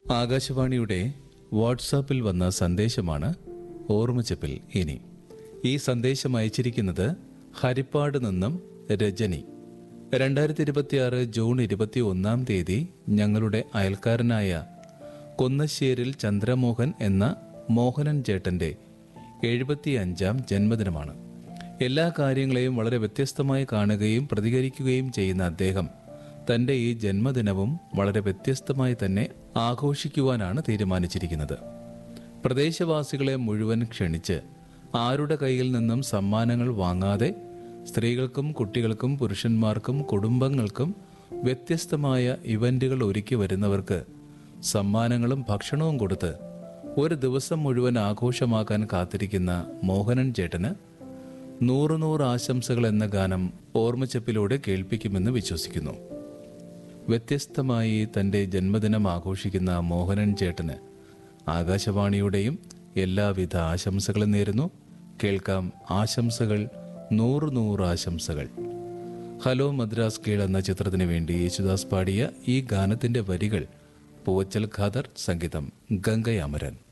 ആകാശവാണിയുടെ വാട്സാപ്പിൽ വന്ന സന്ദേശമാണ് ഓർമ്മച്ചപ്പിൽ ഇനി ഈ സന്ദേശം അയച്ചിരിക്കുന്നത് ഹരിപ്പാട് നിന്നും രജനി രണ്ടായിരത്തി ഇരുപത്തിയാറ് ജൂൺ ഇരുപത്തി ഒന്നാം തീയതി ഞങ്ങളുടെ അയൽക്കാരനായ കൊന്നശ്ശേരിൽ ചന്ദ്രമോഹൻ എന്ന മോഹനൻ ചേട്ടന്റെ എഴുപത്തിയഞ്ചാം ജന്മദിനമാണ് എല്ലാ കാര്യങ്ങളെയും വളരെ വ്യത്യസ്തമായി കാണുകയും പ്രതികരിക്കുകയും ചെയ്യുന്ന അദ്ദേഹം തന്റെ ഈ ജന്മദിനവും വളരെ വ്യത്യസ്തമായി തന്നെ ആഘോഷിക്കുവാനാണ് തീരുമാനിച്ചിരിക്കുന്നത് പ്രദേശവാസികളെ മുഴുവൻ ക്ഷണിച്ച് ആരുടെ കയ്യിൽ നിന്നും സമ്മാനങ്ങൾ വാങ്ങാതെ സ്ത്രീകൾക്കും കുട്ടികൾക്കും പുരുഷന്മാർക്കും കുടുംബങ്ങൾക്കും വ്യത്യസ്തമായ ഇവന്റുകൾ ഒരുക്കി വരുന്നവർക്ക് സമ്മാനങ്ങളും ഭക്ഷണവും കൊടുത്ത് ഒരു ദിവസം മുഴുവൻ ആഘോഷമാക്കാൻ കാത്തിരിക്കുന്ന മോഹനൻ ചേട്ടന് നൂറ് നൂറ് ആശംസകൾ എന്ന ഗാനം ഓർമ്മച്ചപ്പിലൂടെ കേൾപ്പിക്കുമെന്ന് വിശ്വസിക്കുന്നു വ്യത്യസ്തമായി തന്റെ ജന്മദിനം ആഘോഷിക്കുന്ന മോഹനൻ ചേട്ടന് ആകാശവാണിയുടെയും എല്ലാവിധ ആശംസകളും നേരുന്നു കേൾക്കാം ആശംസകൾ നൂറ് നൂറ് ആശംസകൾ ഹലോ മദ്രാസ് കീൾ എന്ന ചിത്രത്തിന് വേണ്ടി യേശുദാസ് പാടിയ ഈ ഗാനത്തിന്റെ വരികൾ പൂവച്ചൽ ഖാദർ സംഗീതം ഗംഗയാമരൻ